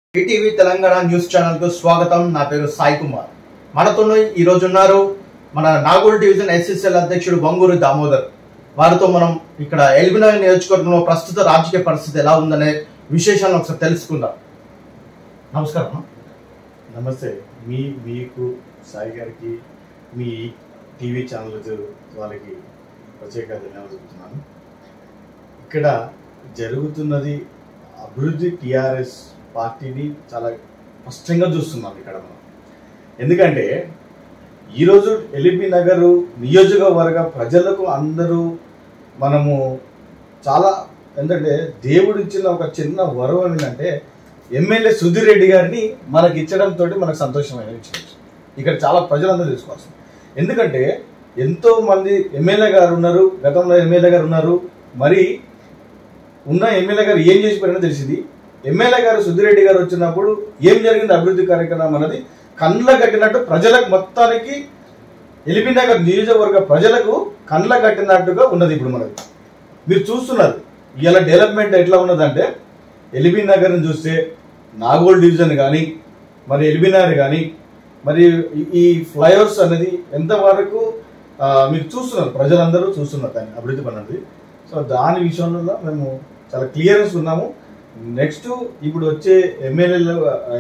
ETV Telangana news channel కు స్వాగతం నా పేరు సాయి కుమార్ మనతో ఈ రోజు ఉన్నారు మన నాగూర్ డివిజన్ ఎస్ఎస్ఎల్ అధ్యక్షుడు బంగూరు దామోదర్ వారితో మనం ఇక్కడ ఎల్బినగర్ నియోజకవర్గంలో ప్రస్తుత రాజకీయ పరిస్థితి ఎలా ఉందనే విశేషాలను ఒకసారి తెలుసుకుందాం నమస్కారం నమస్తే మీ మీకు సాయి గారికి మీ టీవీ ఛానల్ వాళ్ళకి ప్రత్యేక ధన్యవాదాలు చెప్తున్నాను ఇక్కడ జరుగుతున్నది అభివృద్ధి టిఆర్ఎస్ పార్టీని చాలా స్పష్టంగా చూస్తున్నాం ఇక్కడ మనం ఎందుకంటే ఈరోజు ఎల్బీ నగరు నియోజకవర్గ ప్రజలకు అందరూ మనము చాలా ఎందుకంటే దేవుడు ఇచ్చిన ఒక చిన్న వరం ఏంటంటే ఎమ్మెల్యే సుధీర్ రెడ్డి గారిని మనకి ఇచ్చడంతో మనకు సంతోషమైన విషయం ఇక్కడ చాలా ప్రజలందరూ తెలుసుకోవాల్సింది ఎందుకంటే ఎంతో మంది ఎమ్మెల్యే గారు ఉన్నారు గతంలో ఎమ్మెల్యే గారు ఉన్నారు మరి ఉన్న ఎమ్మెల్యే గారు ఏం చేసి పోయినా తెలిసింది ఎమ్మెల్యే గారు సుధీర్ రెడ్డి గారు వచ్చినప్పుడు ఏం జరిగింది అభివృద్ధి కార్యక్రమం అన్నది కండ్ల కట్టినట్టు ప్రజలకు మొత్తానికి ఎలిబి నగర్ నియోజకవర్గ ప్రజలకు కండ్ల కట్టినట్టుగా ఉన్నది ఇప్పుడు మనది మీరు చూస్తున్నారు ఇలా డెవలప్మెంట్ ఎట్లా ఉన్నదంటే ఎలిబి నగర్ని చూస్తే నాగోల్ డివిజన్ కానీ మరి ఎలిబి నగర్ కానీ మరి ఈ- ఈ ఫ్లైఓవర్స్ అనేది ఎంతవరకు ఆ, మీరు చూస్తున్నారు ప్రజలందరూ చూస్తున్నారు దాన్ని అభివృద్ధి పడినది సో దాని విషయంలో మేము చాలా క్లియరెన్స్ ఉన్నాము నెక్స్ట్ ఇప్పుడు వచ్చే ఎమ్మెల్యేలు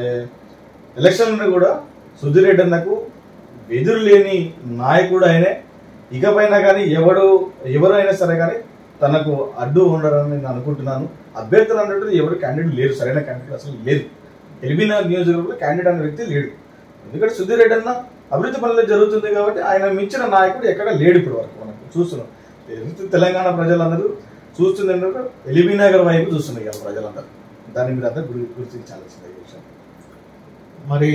ఎలక్షన్లో కూడా సుధీర్ రెడ్డి అన్నకు ఎదురు లేని నాయకుడు ఆయనే ఇకపైన కానీ ఎవడు ఎవరైనా సరే కానీ తనకు అడ్డు ఉండరని నేను అనుకుంటున్నాను అభ్యర్థులు అన్నట్టు ఎవరు క్యాండిడేట్ లేరు సరైన క్యాండిడేట్ అసలు లేదు ఎల్బీనగర్ నియోజకవర్గంలో క్యాండిడేట్ అనే వ్యక్తి లేడు ఎందుకంటే సుధీర్ రెడ్డి అన్న అభివృద్ధి పనులు జరుగుతుంది కాబట్టి ఆయన మించిన నాయకుడు ఎక్కడ లేడు ఇప్పుడు వరకు మనకు చూస్తున్నాం తెలుసు తెలంగాణ ప్రజలందరూ చూస్తుంది ఏంటంటే ఎల్బీ నగర్ వైపు చూస్తున్నారు ఇవాళ ప్రజలందరూ దాన్ని మీరు అందరూ గురి గుర్తించాల్సిందే ఈ విషయం మరి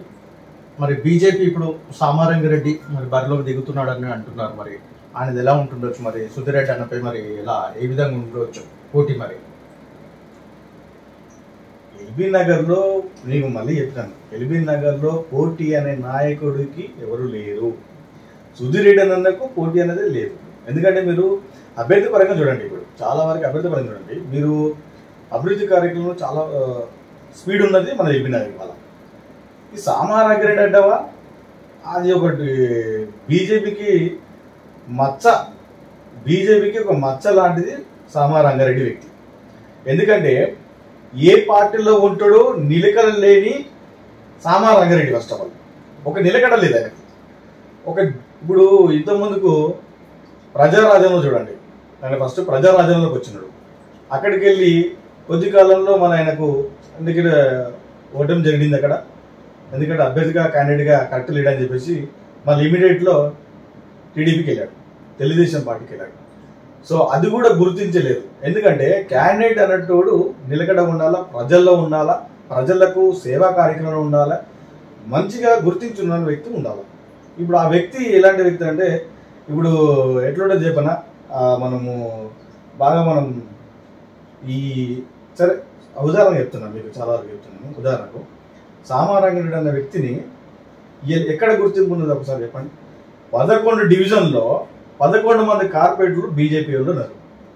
మరి బీజేపీ ఇప్పుడు సామారంగిరెడ్డి మరి బరిలోకి దిగుతున్నాడని అంటున్నారు మరి ఆయనది ఎలా ఉంటుండొచ్చు మరి సుధీర్ రెడ్డి అన్నపై మరి ఎలా ఏ విధంగా ఉండవచ్చు పోటీ మరి ఎల్బీ నగర్లో నీకు మళ్ళీ చెప్తాను ఎల్బీ నగర్లో పోటీ అనే నాయకుడికి ఎవరు లేరు సుధీర్ రెడ్డి అన్నకు పోటీ అనేది లేదు ఎందుకంటే మీరు అభ్యర్థి పరంగా చూడండి ఇప్పుడు చాలా వరకు అభ్యర్థి పరంగా చూడండి మీరు అభివృద్ధి కార్యక్రమంలో చాలా ఆ, స్పీడ్ ఉన్నది మన ఎల్బీ నగర్ వాళ్ళ ఈ సామారాగ్రెడ్డి అంటావా అది ఒకటి బీజేపీకి మచ్చ బీజేపీకి ఒక మచ్చ లాంటిది సామారంగారెడ్డి వ్యక్తి ఎందుకంటే ఏ పార్టీలో ఉంటాడో నిలకడ లేని Sama Rangareddy first of all ఒక నిలకడ లేదు ఆయనకి ఒక ఇప్పుడు ఇంత ముందుకు ప్రజారాజ్యంలో చూడండి ఆయన ఫస్ట్ ప్రజారాజ్యంలోకి వచ్చినాడు అక్కడికి వెళ్ళి కొద్ది కాలంలో మన ఆయనకు ఎందుకంటే ఓటమి జరిగింది అక్కడ ఎందుకంటే అభ్యర్థిగా క్యాండిడేట్గా కరెక్ట్ లేడు అని చెప్పేసి మళ్ళీ ఇమీడియట్లో టీడీపీకి వెళ్ళాడు తెలుగుదేశం పార్టీకి వెళ్ళాడు సో అది కూడా గుర్తించలేదు ఎందుకంటే క్యాండిడేట్ అన్నట్టుడు నిలకడ ఉండాలా ప్రజల్లో ఉండాలా ప్రజలకు సేవా కార్యక్రమంలో ఉండాలా మంచిగా గుర్తించున్న వ్యక్తి ఉండాలి ఇప్పుడు ఆ వ్యక్తి ఎలాంటి వ్యక్తి అంటే ఇప్పుడు ఎట్లుంటుంది చెప్పనా ఆ, మనము బాగా మనం ఈ సరే ఉదాహరణ చెప్తున్నాను మీకు చాలా వరకు చెప్తున్నాను ఉదాహరణకు సామారంగుడు అన్న వ్యక్తిని ఎ- ఎక్కడ గుర్తింపు ఉన్నది ఒకసారి చెప్పండి పదకొండు డివిజన్లో పదకొండు మంది కార్పొరేటర్లు బీజేపీ వాళ్ళు ఉన్నారు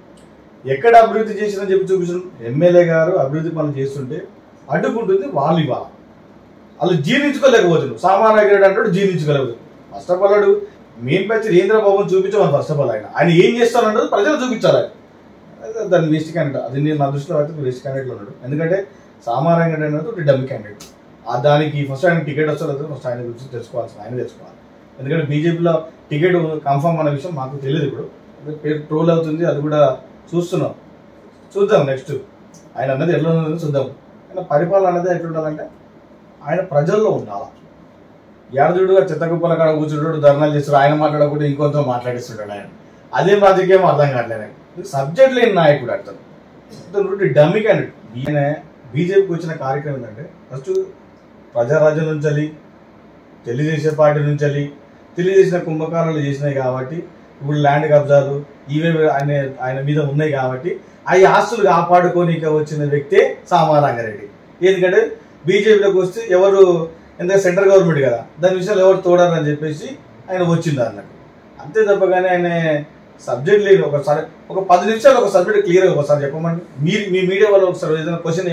ఎక్కడ అభివృద్ధి చేసినా చెప్పి చూపించిన ఎమ్మెల్యే గారు అభివృద్ధి పనులు చేస్తుంటే అడ్డుకుంటుంది వాళ్ళు ఇవాళ వాళ్ళు జీర్ణించుకోలేకపోతున్నారు సామాన్య అంటాడు జీర్ణించుకోలేకపోతున్నారు ఫస్ట్ ఆఫ్ ఆల్ వాడు మెయిన్ పచ్చి రేంద్ర బాబుని చూపించమని ఫస్ట్ ఆఫ్ ఆల్ ఆయన ఆయన ఏం చేస్తానన్నది ప్రజలు చూపించాలి ఆయన. అదే దాన్ని వేస్ట్ క్యాండిడేట్ అది నేను నా దృష్టిలో అయితే వేస్ట్ క్యాండిడేట్లో ఉన్నాడు ఎందుకంటే సామాన్య అనేది ఒక డమ్మి క్యాండిడేట్ ఆ దానికి ఫస్ట్ ఆయన టికెట్ వస్తుంది ఫస్ట్ ఆయన గురించి తెలుసుకోవాల్సింది ఆయన తెలుసుకోవాలి ఎందుకంటే బీజేపీలో టికెట్ కన్ఫర్మ్ అనే విషయం మాకు తెలియదు ఇప్పుడు అదే పేరు ట్రోల్ అవుతుంది అది కూడా చూస్తున్నాం చూద్దాం నెక్స్ట్ ఆయన అన్నది ఎట్లా ఉన్నది చూద్దాం ఆయన పరిపాలన అనేది ఎట్లా ఉండాలంటే ఆయన ప్రజల్లో ఉండాలి యాదవుడుగా చెత్తకుప్పల కాడ కూర్చుంటాడు ధర్నాలు చేస్తాడు ఆయన మాట్లాడకుండా ఇంకొంత మాట్లాడిస్తుంటాడు ఆయన అదేం రాజకీయం అర్థం కావట్లేదు సబ్జెక్ట్ లేని నాయకుడు అర్థం డమ్మి క్యాండిడేట్ ఈయన బీజేపీకి వచ్చిన కార్యక్రమం ఏంటంటే ఫస్ట్ ప్రజారాజ్యం నుంచి తెలుగుదేశం పార్టీ నుంచి తెలియజేసిన కుంభకారాలు చేసినాయి కాబట్టి ఇప్పుడు ల్యాండ్ కబ్జాలు ఇవే ఆయన ఆయన మీద ఉన్నాయి కాబట్టి అవి ఆస్తులు కాపాడుకోనిక వచ్చిన వ్యక్తే సామారంగారెడ్డి ఎందుకంటే బీజేపీలోకి వస్తే ఎవరు ఎందుకంటే సెంట్రల్ గవర్నమెంట్ కదా దాని విషయాలు ఎవరు తోడరు అని చెప్పేసి ఆయన వచ్చింది అన్నట్టు అంతే తప్పగానే ఆయన సబ్జెక్ట్ లేదు ఒకసారి ఒక పది నిమిషాలు ఒక సబ్జెక్ట్ క్లియర్ ఒకసారి చెప్పమని మీరు మీ మీడియా వాళ్ళు ఒకసారి ఏదైనా క్వశ్చన్ ఏమని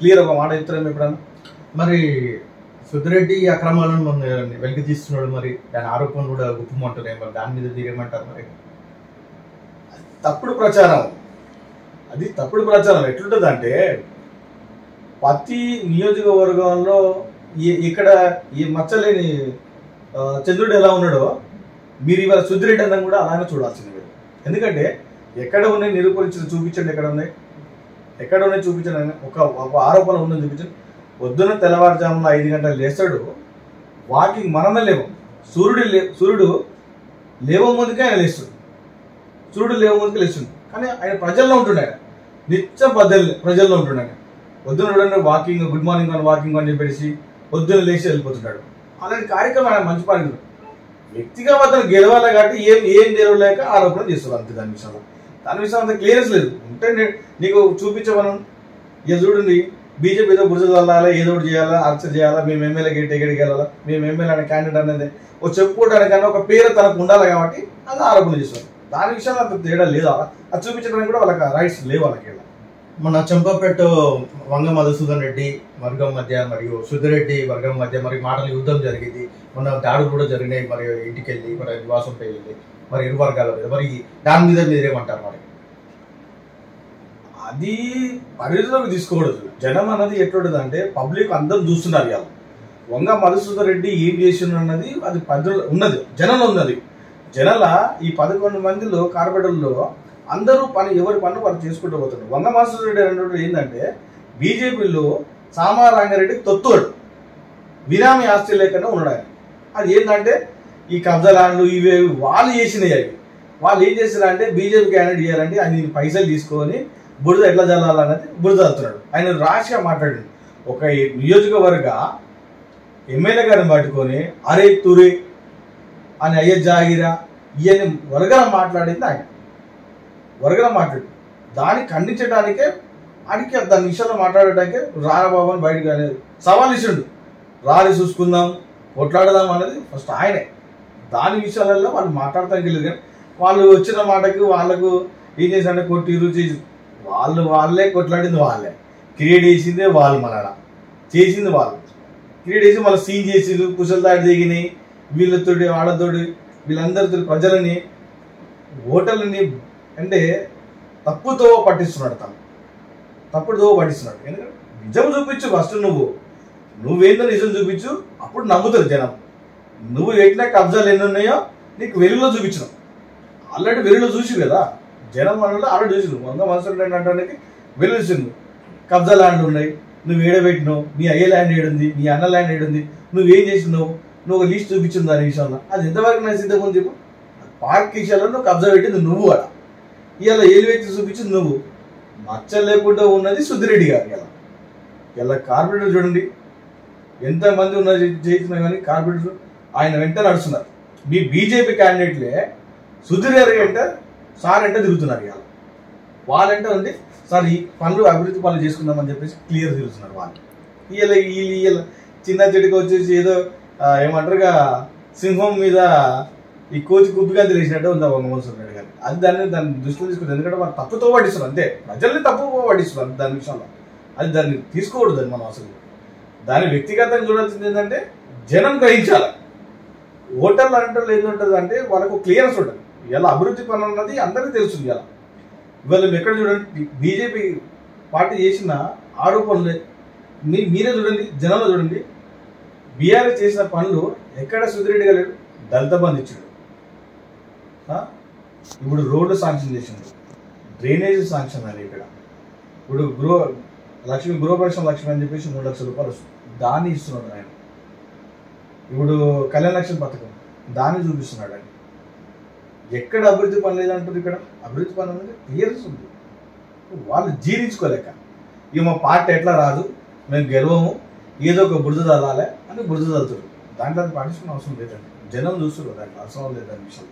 క్లియర్ ఒక మాట చెప్తారేమో ఎప్పుడన్నా మరి సుధిరెడ్డి ఈ అక్రమాలను మన వెలికి తీస్తున్నాడు మరి దాని ఆరోపణలు కూడా గుప్పమంటున్నాయి మరి దాని మీద తీరేమంటారు మరి తప్పుడు ప్రచారం అది తప్పుడు ప్రచారం ఎట్లుంటుంది అంటే ప్రతి నియోజకవర్గంలో ఈ- ఇక్కడ ఈ మచ్చలేని ఆ, చంద్రుడు ఎలా ఉన్నాడో మీరు ఇవాళ సుద్దిరెడ్డి అన్నం కూడా అలానే చూడాల్సింది మీరు ఎందుకంటే ఎక్కడ ఉన్నాయి నిరూపరించిన చూపించండి ఎక్కడ ఉన్నాయి ఎక్కడ ఉన్నాయి చూపించండి అని ఒక ఒక ఆరోపణ ఉందని చూపించండి పొద్దున తెల్లవారుజామున ఐదు గంటలు లేస్తాడు వాకింగ్ మనమే లేవం సూర్యుడు లే సూర్యుడు లేవ ముందుకే ఆయన లేస్తాడు సూర్యుడు లేవ ముందుకే లేస్తుంది కానీ ఆయన ప్రజల్లో ఉంటుండే ఆయన నిత్యం ప్రజలు ప్రజల్లో ఉంటుండే ఆయన పొద్దున చూడండి వాకింగ్ గుడ్ మార్నింగ్ అని వాకింగ్ అని చెప్పేసి పొద్దున లేచి వెళ్ళిపోతున్నాడు అలాంటి కార్యక్రమం ఆయన మంచి పని వ్యక్తిగా అతను గెలవాలి కాబట్టి ఏం ఏం గెలవలేక ఆరోపణ చేస్తారు అంతే దాని విషయంలో దాని విషయం అంత క్లియరెన్స్ లేదు ఉంటే నే- నీకు చూపించమను ఇక చూడండి బీజేపీతో బురద చల్లాలా ఏదో ఒకటి చేయాలా అర్చ చేయాలా మేము ఎమ్మెల్యే గేట్ ఎక్కడికి వెళ్ళాలా మేము ఎమ్మెల్యే అనే క్యాండిడేట్ అనేది ఓ చెప్పుకోవడానికన్నా ఒక పేరు తనకు ఉండాలి కాబట్టి అది ఆరోపణ చేస్తారు దాని విషయంలో అంత తేడా లేదు అది చూపించడానికి కూడా వాళ్ళకి రైట్స్ లేవు వాళ్ళకి ఇలా. మన చంపపేట వంగ మధుసూదన్ రెడ్డి వర్గం మధ్య మరియు సుధిరెడ్డి వర్గం మధ్య మరి మాటల యుద్ధం జరిగింది మన దాడులు కూడా జరిగినాయి మరి ఇంటికి వెళ్ళి మరి నివాసంపై వెళ్ళి మరి ఇరు వర్గాల మీద మరి దాని మీద మీరేమంటారు మరి అది పరిధిలోకి తీసుకోకూడదు జనం అన్నది ఎట్లుంటుంది అంటే పబ్లిక్ అందరం చూస్తున్నారు ఇవాళ వంగ మధుసూదన్ రెడ్డి ఏం చేసిండు అన్నది అది పరిధిలో ఉన్నది జనంలో ఉన్నది జనాల ఈ పదకొండు మందిలో కార్పొరేటర్లో అందరూ పని ఎవరి పనులు వాళ్ళు చేసుకుంటూ పోతున్నారు వంగ మధుసూదన్ రెడ్డి అనేటువంటి ఏంటంటే బీజేపీలో సామారంగారెడ్డి తొత్తుడు బినామీ ఆస్తి లేకుండా ఉన్నాడు ఆయన అది ఏంటంటే ఈ కబ్జా ల్యాండ్లు ఇవి వాళ్ళు చేసినాయి అవి వాళ్ళు ఏం చేస్తారంటే బీజేపీ క్యాండిడేట్ చేయాలంటే ఆయన పైసలు తీసుకొని బురద ఎట్లా చల్లాలన్నది బురద చల్లుతున్నాడు ఆయన రాష్గా మాట్లాడాడు ఒక నియోజకవర్గ ఎమ్మెల్యే గారిని పట్టుకొని అరే తురే అని అయ్యే జాగిరా ఇవన్నీ వరగల మాట్లాడింది ఆయన వరగల మాట్లాడు దాన్ని ఖండించడానికే ఆయనకి దాని విషయంలో మాట్లాడటానికి రారాబాబు అని బయటకు అనేది సవాల్ ఇచ్చిండు రారి చూసుకుందాం కొట్లాడదాం అనేది ఫస్ట్ ఆయనే దాని విషయాలలో వాళ్ళు మాట్లాడటానికి లేదు కానీ వాళ్ళు వచ్చిన మాటకి వాళ్ళకు ఏం చేశారంటే కొట్టిరు చేసి వాళ్ళు వాళ్ళే కొట్లాడింది వాళ్ళే క్రియేట్ చేసిందే వాళ్ళు మన చేసింది వాళ్ళు క్రియేట్ చేసి మళ్ళీ సీన్ చేసి కుశల దాడి దిగినాయి వీళ్ళతోటి వాళ్ళతోటి వీళ్ళందరితో ప్రజలని ఓటర్లని అంటే తప్పుతో పట్టిస్తున్నాడు తను తప్పుడుతో పట్టిస్తున్నాడు ఎందుకంటే నిజం చూపించు ఫస్ట్ నువ్వు నువ్వేందో నిజం చూపించు అప్పుడు నమ్ముతారు జనం నువ్వు పెట్టిన కబ్జాలు ఎన్ని ఉన్నాయో నీకు వెలుగులో చూపించడం ఆల్రెడీ వెలుగులో చూసి కదా జనం మనలో ఆల్రెడీ చూసి వంద మనసులు ఏంటంటే వెలుగు చూసింది కబ్జా ల్యాండ్లు ఉన్నాయి నువ్వు ఏడబెట్టినావు నీ అయ్యే ల్యాండ్ ఏడుంది నీ అన్న ల్యాండ్ ఏడుంది నువ్వేం చేసినావు నువ్వు ఒక లిస్ట్ చూపించింది దాని విషయంలో అది ఎంతవరకు నేను సిద్ధం చెప్పు పార్క్ విషయాల్లో నువ్వు కబ్జా పెట్టింది నువ్వు అలా ఇలా ఏలు వ్యక్తి చూపించింది నువ్వు మచ్చ లేకుండా ఉన్నది సుద్దిరెడ్డి గారు ఇలా ఇలా కార్పొరేటర్ చూడండి ఎంతమంది ఉన్నారు చేసినా కానీ కార్పొరేటర్ ఆయన వెంట నడుస్తున్నారు మీ బీజేపీ క్యాండిడేట్లే సుధీర్ గారి వెంట సార్ అంటే తిరుగుతున్నారు ఇవాళ వాళ్ళంటే ఉంది సార్ ఈ పనులు అభివృద్ధి పనులు చేసుకుందామని చెప్పేసి క్లియర్ తిరుగుతున్నారు వాళ్ళు వీళ్ళ వీళ్ళు వీళ్ళ చిన్న చెట్టుకు వచ్చేసి ఏదో ఆ, ఏమంటారుగా సింహం మీద ఈ కోచి కుప్పిగా తెలిసినట్టు ఉంది వంగమోహన్ రెడ్డి గారు అది దాన్ని దాన్ని దృష్టిలో తీసుకుంది ఎందుకంటే వాళ్ళు తప్పుతో పట్టిస్తున్నారు అంతే ప్రజల్ని తప్పు పట్టిస్తున్నారు దాని విషయంలో అది దాన్ని తీసుకోకూడదు దాన్ని మనం అసలు దాని వ్యక్తిగతంగా చూడాల్సింది ఏంటంటే జనం గ్రహించాలి ఓటర్లు అంటే ఏంటంటుంది అంటే వాళ్ళకు క్లియరెన్స్ ఉంటుంది ఇలా అభివృద్ధి పని అన్నది అందరికీ తెలుస్తుంది ఇలా ఇవాళ మీరు ఎక్కడ చూడండి బీజేపీ పార్టీ చేసిన ఆరోపణలు మీ మీరే చూడండి జనంలో చూడండి బీఆర్ఎస్ చేసిన పనులు ఎక్కడ సుధిరెడ్డి గారు లేడు దళిత బంధు ఇచ్చాడు ఆ? ఇప్పుడు రోడ్లు శాంక్షన్ చేసిండు డ్రైనేజ్ శాంక్షన్ అని ఇక్కడ ఇప్పుడు గృహ లక్ష్మి గృహప్రవేశం లక్ష్మి అని చెప్పేసి మూడు లక్షల రూపాయలు వస్తుంది దాన్ని ఇస్తున్నాడు ఆయన ఇప్పుడు కళ్యాణ లక్ష్మి పథకం దాన్ని చూపిస్తున్నాడు ఆయన ఎక్కడ అభివృద్ధి పని లేదంటారు ఇక్కడ అభివృద్ధి పని అనేది క్లియర్స్ ఉంది వాళ్ళు జీర్ణించుకోలేక ఇక మా పార్టీ ఎట్లా రాదు మేము గెలవము ఏదో ఒక బురద చల్లాలి అని బురద చల్లుతారు దాంట్లో అది పాటించుకునే అవసరం లేదండి జనం చూస్తారు దాంట్లో అవసరం లేదని విషయం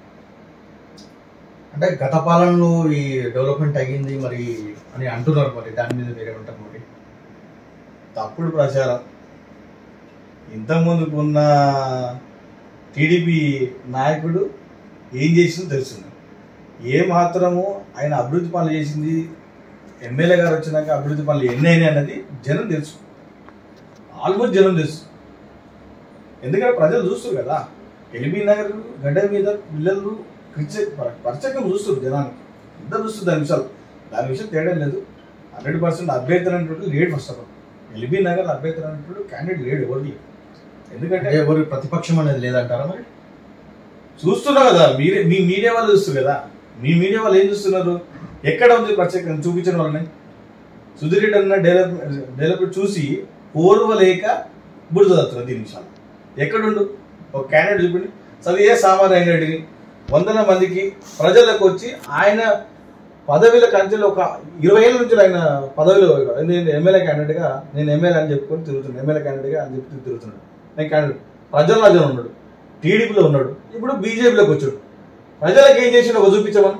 అంటే గత పాలనలో ఈ డెవలప్మెంట్ అయ్యింది మరి అని అంటున్నారు మరి దాని మీద మీరేమంటారు మరి తప్పుడు ప్రచారం ఇంతకుముందుకు ఉన్న టీడీపీ నాయకుడు ఏం చేసిందో తెలుస్తుంది ఏ మాత్రము ఆయన అభివృద్ధి పనులు చేసింది ఎమ్మెల్యే గారు వచ్చినాక అభివృద్ధి పనులు ఎన్ని అయినాయి అన్నది జనం తెలుసు ఆల్మోస్ట్ జనం తెలుసు ఎందుకంటే ప్రజలు చూస్తారు కదా ఎల్బీ నగర్ గడ్డ మీద పిల్లలు ప్రత్యేకంగా చూస్తారు జనాన్ని ఎంత చూస్తుంది దాని విషయాలు దాని విషయం తేడా లేదు హండ్రెడ్ పర్సెంట్ అభ్యర్థి అనేటువంటి లేడు first of all LB Nagar అభ్యర్థి అనేటువంటి క్యాండిడేట్ లేడు ఎవరికి లేడు. ఎందుకంటే అంటే ఎవరు ప్రతిపక్షం అనేది లేదంటారా మరి చూస్తున్నారు కదా మీరే మీ మీడియా వాళ్ళు చూస్తారు కదా మీ మీడియా వాళ్ళు ఏం చూస్తున్నారు ఎక్కడ ఉంది ప్రత్యేకంగా చూపించిన వాళ్ళని సుధీర్ రెడ్డి అన్న డెవలప్ డెవలప్మెంట్ చూసి ఓర్వలేక బుడిద తత్తున్నారు దీని నిమిషాలు ఎక్కడుండు ఒక క్యాండిడేట్ చూపిండి సరే ఏ సామాన్య రెడ్డిని వందల మందికి ప్రజలకు వచ్చి ఆయన పదవిల కంచెలు ఒక ఇరవై ఏళ్ళ నుంచి ఆయన పదవిలో నేను ఎమ్మెల్యే క్యాండిడేట్గా నేను ఎమ్మెల్యే అని చెప్పుకొని తిరుగుతున్నాను ఎమ్మెల్యే క్యాండిడేట్గా అని చెప్పి తిరుగుతున్నాడు నేను క్యాండిడేట్ ప్రజల రాజ్యం ఉన్నాడు టీడీపీలో ఉన్నాడు ఇప్పుడు బీజేపీలోకి వచ్చాడు ప్రజలకు ఏం చేసిండో ఒక చూపించమని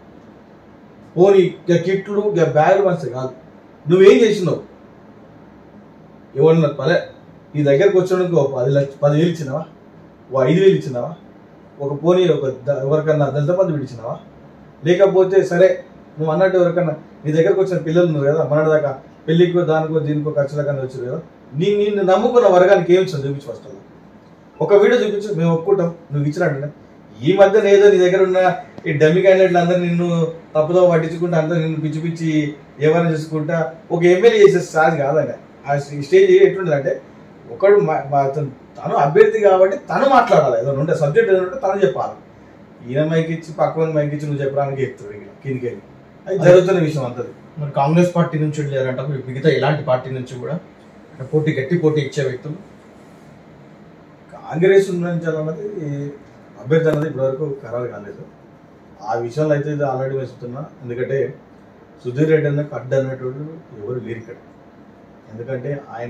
పోనీ ఇక కిట్లు ఇక బ్యాగులు మంచిది కాదు నువ్వేం చేసినావు ఎవరన్నా పదే నీ దగ్గరకు వచ్చడానికి ఒక పది లక్ష పదివేలు ఇచ్చినావా ఓ ఐదు వేలు ఇచ్చినావా ఒక పోనీ ఒక ద- ఎవరికన్నా దళిత మంది పిలిచినావా లేకపోతే సరే నువ్వు అన్నట్టు ఎవరికన్నా నీ దగ్గరకు వచ్చిన పిల్లలు ఉన్నారు కదా మన దాకా పెళ్ళికో దానికో దీనికో ఖర్చులకన్నా వచ్చారు కదా నీ నిన్ను నమ్ముకున్న వర్గానికి ఏమి ఇచ్చావు చూపించు ఫస్ట్ అలా. ఒక వీడియో చూపించు మేము ఒప్పుకుంటాం నువ్వు ఇచ్చినట్టు ఈ మధ్యన ఏదో నీ దగ్గర ఉన్న ఈ డమ్మి క్యాండిడేట్లు అందరూ నిన్ను తప్పుదో పట్టించుకుంటా అందరూ నిన్ను పిచ్చి పిచ్చి ఏమైనా చేసుకుంటా ఒక ఎమ్మెల్యే చేసే స్టాజ్ కాదండి ఆ స్టేజ్ ఎట్లుంటుందంటే ఒకడు మా- మా అతను తను అభ్యర్థి కాబట్టి తను మాట్లాడాలి ఏదైనా ఉంటే సబ్జెక్ట్ ఏదైనా ఉంటే తను చెప్పాలి ఈయన మైక్ ఇచ్చి పక్కన మైక్ ఇచ్చి నువ్వు చెప్పడానికి చెప్తాడు ఇక కిందికి వెళ్ళి అది జరుగుతున్న విషయం అంతది మరి కాంగ్రెస్ పార్టీ నుంచి లేరంట మరి మిగతా ఇలాంటి పార్టీ నుంచి కూడా అంటే పోటీ గట్టి పోటీ ఇచ్చే వ్యక్తులు కాంగ్రెస్ ఉండాలన్నది అభ్యర్థి అన్నది ఇప్పటివరకు ఖరారు కాలేదు ఆ విషయంలో అయితే ఇది ఆల్రెడీ వేస్తున్నా ఎందుకంటే సుధీర్ రెడ్డి అన్న అడ్డు అన్నటువంటి ఎవరు లేరు ఇక్కడ ఎందుకంటే ఆయన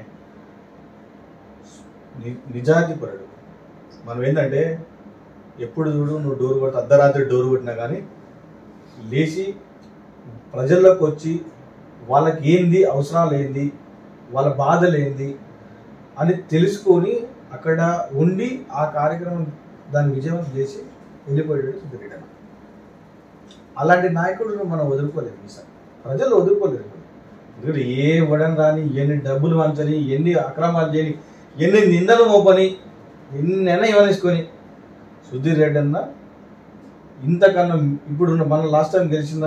ని- నిజాయితీ పరుడు మనం ఏంటంటే ఎప్పుడు చూడు నువ్వు డోర్ కొట్టి అర్ధరాత్రి డోర్ కొట్టినా కానీ లేచి ప్రజల్లోకి వచ్చి వాళ్ళకి ఏంది అవసరాలు ఏంది వాళ్ళ బాధలు ఏంది అని తెలుసుకొని అక్కడ ఉండి ఆ కార్యక్రమం దాన్ని విజయవంతం చేసి వెళ్ళిపోయాడు సుధీరెడ్డి అన్న అలాంటి నాయకుడు మనం వదులుకోలేము ఈసారి ప్రజలు వదులుకోలేరు ఎందుకంటే ఏ వడని రాని ఎన్ని డబ్బులు వంచని ఎన్ని అక్రమాలు చేయని ఎన్ని నిందలు మోపని ఎన్నైనా ఇవ్వనేసుకొని సుధీర్ రెడ్డి అన్న ఇంతకన్నా ఇప్పుడున్న మన లాస్ట్ టైం గెలిచిన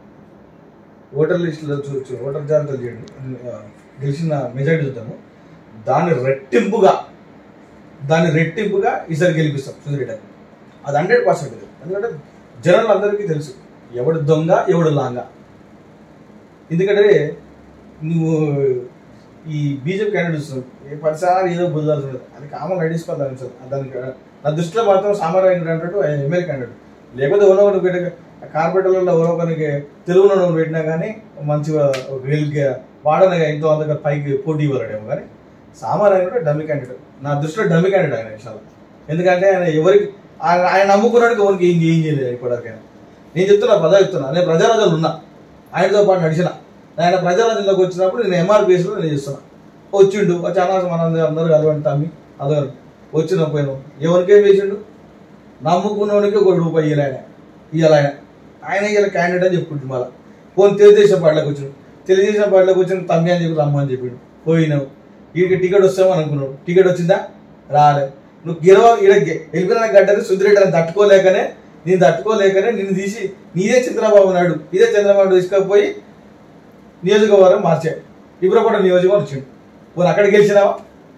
ఓటర్ లిస్టులో చూసి ఓటర్ జాబితాలు చేయండి ఆ, గెలిచిన మెజారిటీ చూద్దాము దాని రెట్టింపుగా దాని రెట్టింపుగా ఈసారి గెలిపిస్తాం సుధీర్ రెడ్డి అది హండ్రెడ్ పర్సెంట్ ఎందుకంటే జనాలు అందరికీ తెలుసు ఎవడు దొంగ ఎవడు లాంగ ఎందుకంటే నువ్వు ఈ బీజేపీ క్యాండిడేట్స్ ఏ ప్రతిసారి ఏదో బుద్ధాల్సి ఉంటుంది అది కామన్ ఐడియాస్కోవాలి దానికి దానికి నా దృష్టిలో మాత్రం సామాన్య అన్నట్టు ఎమ్మెల్యే క్యాండిడేట్ లేకపోతే ఎవరో ఒకరు పెట్ట కార్పొరేటర్లలో ఎవరో ఒకరికి తెలుగులో నువ్వు పెట్టినా కానీ మంచిగా ఒక వీళ్ళకి వాడన ఎంతో అంతగా పైకి పోటీ ఇవ్వలేడేమో కానీ సామాన్య డమ్మి క్యాండిడేట్ నా దృష్టిలో డమ్మి క్యాండిడేట్ ఆయన విషయాలు ఎందుకంటే ఆయన ఎవరికి ఆయన ఆయన నమ్ముకున్నాడు ఎవరికి ఏం ఏం చేయలేదు ఇప్పటికైనా నేను చెప్తున్నా పద చెప్తున్నా నేను ప్రజారాజ్యాలు ఉన్నా ఆయనతో పాటు నడిచిన ఆయన ప్రజారాజ్యంలోకి వచ్చినప్పుడు నేను ఎంఆర్పిఎస్లో నేను చేస్తున్నా వచ్చిండు చాలా మన అందరూ కలవండి తమ్మి అదొక వచ్చిన పోయినాం ఎవరికేం వేసిండు నమ్ముకున్నవానికి ఒక రూపాయి ఇవ్వాలి ఆయన ఇవ్వాలి ఆయన ఆయన ఇలా క్యాండిడేట్ అని చెప్పుకుంటు మళ్ళీ పోనీ తెలుగుదేశం పార్టీలోకి వచ్చినాడు తెలుగుదేశం పార్టీలోకి వచ్చిన తమ్మి అని చెప్పి రమ్మని చెప్పిండు పోయినావు వీడికి టికెట్ వస్తామని అనుకున్నావు టికెట్ వచ్చిందా రాలే నువ్వు గిరవ ఈడ వెళ్ళిపోయిన గడ్డని సుధిరెడ్డి అని తట్టుకోలేకనే నేను తట్టుకోలేకనే నిన్ను తీసి నీదే చంద్రబాబు నాయుడు ఇదే చంద్రబాబు తీసుకపోయి నియోజకవర్గం మార్చాడు ఇప్పుడు కూడా నియోజకవర్గం వచ్చిండు పోనీ అక్కడ గెలిచినావా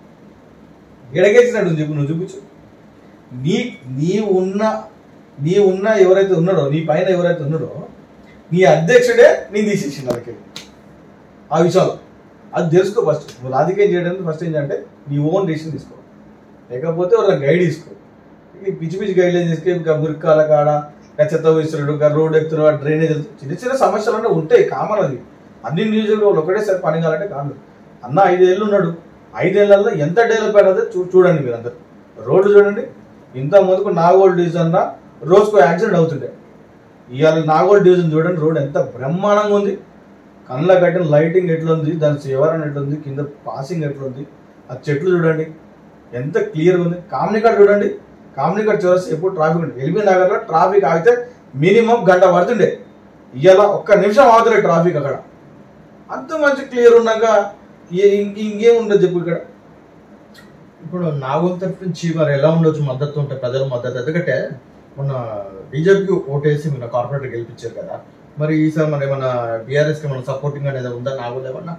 ఎడ గెలిచినట్టు చెప్పు నువ్వు చూపించు నీ నీ ఉన్న నీ ఉన్న ఎవరైతే ఉన్నాడో నీ పైన ఎవరైతే ఉన్నాడో నీ అధ్యక్షుడే నేను తీసేసిండు వాళ్ళకి ఆ విషయాలు అది తెలుసుకో ఫస్ట్ నువ్వు రాజకీయం చేయడానికి ఫస్ట్ ఏంటంటే నీ ఓన్ డెసిషన్ తీసుకో లేకపోతే వాళ్ళ గైడ్ తీసుకో ఈ పిచ్చి పిచ్చి గైడ్ లైన్ తీసుకే ఇంకా మురికాల కాడ ఇంకా చెత్త వేస్తున్నాడు ఇంకా రోడ్ ఎక్కుతున్నాడు డ్రైనేజ్ చిన్న చిన్న సమస్యలు అంటే ఉంటాయి కామన్ అది అన్ని నియోజకవర్గాలు ఒకటేసారి పని కావాలంటే కాదు అన్న ఐదేళ్ళు ఉన్నాడు ఐదేళ్లలో ఎంత డెవలప్ అయినదో చూ చూడండి మీరు అందరు రోడ్లు చూడండి ఇంత ముందుకు నాగోల్ డివిజన్ అన్న రోజుకు యాక్సిడెంట్ అవుతుండే ఇవాళ నాగోల్ డివిజన్ చూడండి రోడ్ ఎంత బ్రహ్మాండంగా ఉంది కళ్ళ కట్టిన లైటింగ్ ఎట్లుంది దాని సేవరణ ఎట్లుంది కింద పాసింగ్ ఎట్లుంది ఆ చెట్లు చూడండి ఎంత క్లియర్గా ఉంది కామ్నికాట్ చూడండి కామ్నికాట్ చూస్తే ఎప్పుడు ట్రాఫిక్ ఉంది ఎల్బీ నగర్లో ట్రాఫిక్ ఆగితే మినిమం గంట పడుతుండే ఇవాళ ఒక్క నిమిషం ఆగుతలే ట్రాఫిక్ అక్కడ అంత మంచి క్లియర్ ఉన్నాక ఏ- ఇంక ఇంకేం ఉండదు చెప్పు ఇక్కడ ఇప్పుడు నాగుల తరఫు నుంచి మరి ఎలా ఉండొచ్చు మద్దతు ఉంటే ప్రజల మద్దతు ఎందుకంటే మొన్న బీజేపీకి ఓటేసి మన కార్పొరేటర్ గెలిపించారు కదా మరి ఈసారి మరి ఏమన్నా బీఆర్ఎస్ కి మన సపోర్టింగ్ అనేది ఉందా నాగుల్ ఏమన్నా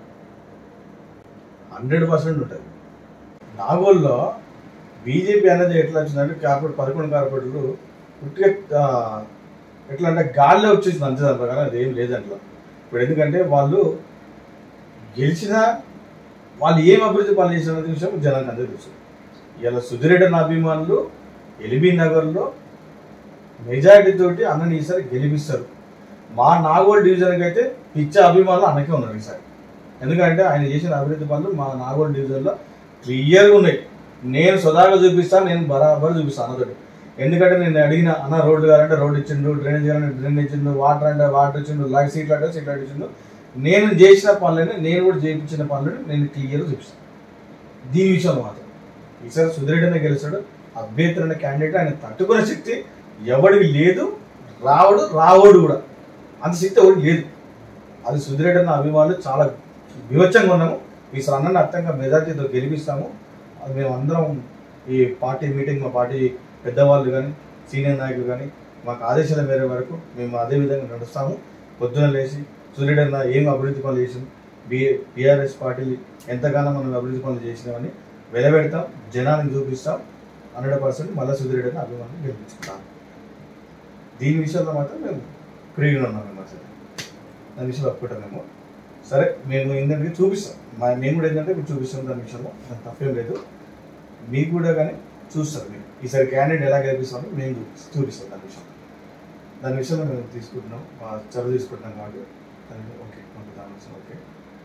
హండ్రెడ్ పర్సెంట్ ఉంటుంది నాగోల్లో బీజేపీ అనేది ఎట్లా వచ్చిందంటే కార్పొరేట్ పదకొండు కార్పొరేటర్లు పుట్టిగా ఆ, ఎట్లా అంటే గాల్లో వచ్చేసింది అంతే దాని ప్రకారం అది ఏం లేదు అట్లా ఇప్పుడు ఎందుకంటే వాళ్ళు గెలిచిన వాళ్ళు ఏం అభివృద్ధి పనులు చేసిన విషయం జనానికి అందరూ తెలుసు ఇలా సుధిరెడ్డి అభిమానులు ఎలిబీ నగర్లో మెజారిటీ తోటి అన్నని ఈసారి గెలిపిస్తారు మా నాగోల్ డివిజన్కి అయితే పిచ్చ అభిమానులు అన్నకే ఉన్నారు ఈసారి ఎందుకంటే ఆయన చేసిన అభివృద్ధి పనులు మా నాగోల్ డివిజన్లో క్లియర్గా ఉన్నాయి నేను సదాగా చూపిస్తాను నేను బరాబర్ చూపిస్తాను అన్నతోటి ఎందుకంటే నేను అడిగిన అన్న రోడ్డు కావాలంటే రోడ్ ఇచ్చిండు డ్రైనేజ్ కావాలంటే డ్రైనేజ్ ఇచ్చిండు వాటర్ అంటే వాటర్ ఇచ్చిండు లైట్ సీట్లు అంటే సీట్లు ఇచ్చిండు నేను చేసిన పనులని నేను కూడా చేయించిన పనులని నేను క్లియర్గా చూపిస్తాను దీని విషయంలో మాత్రం ఈసారి సుధిరెడ్డినే గెలిచాడు అభ్యర్థి అనే క్యాండిడేట్ ఆయన తట్టుకునే శక్తి ఎవడికి లేదు రావడు రావడు కూడా అంత శక్తి ఎవరికి లేదు అది సుధిరెడ్డి అన్న అభిమానులు చాలా వివచ్చంగా ఉన్నాము ఈసారి అన్నని అర్థంగా మెజార్టీతో గెలిపిస్తాము అది మేము అందరం ఈ పార్టీ మీటింగ్ మా పార్టీ పెద్దవాళ్ళు కానీ సీనియర్ నాయకులు కానీ మాకు ఆదేశాల మేర వరకు మేము అదే విధంగా నడుస్తాము పొద్దున లేచి సూర్యుడు అన్న ఏం అభివృద్ధి పనులు చేసాం బి బీఆర్ఎస్ పార్టీలు ఎంతగానో మనం అభివృద్ధి పనులు చేసినామని వెలబెడతాం జనానికి చూపిస్తాం హండ్రెడ్ పర్సెంట్ మళ్ళీ సుధీరెడ్డి అన్న అభిమానులు గెలిపించుకుంటాం దీని విషయంలో మాత్రం మేము ఫ్రీగా ఉన్నాం మేము అసలు దాని విషయంలో ఒప్పుకుంటాం మేము సరే మేము ఏంటంటే చూపిస్తాం మా మేము కూడా ఏంటంటే మీకు చూపిస్తాం దాని విషయంలో దాని తప్పేం లేదు మీకు కూడా కానీ చూస్తారు మీరు ఈసారి క్యాండిడేట్ ఎలా గెలిపిస్తామో మేము చూపిస్తాం చూపిస్తాం దాని విషయంలో దాని విషయంలో మేము తీసుకుంటున్నాం మా చొరవ తీసుకుంటున్నాం కాబట్టి దాన్ని ఓకే పంపుతాం ఓకే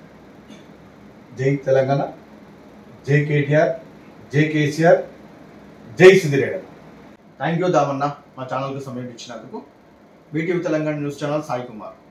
జై తెలంగాణ జై కేటీఆర్ జై కేసీఆర్ జై సుధీరేడ థ్యాంక్ యూ దామన్న మా ఛానల్కి సమయం ఇచ్చినందుకు BTV Telangana news channel Sai Kumar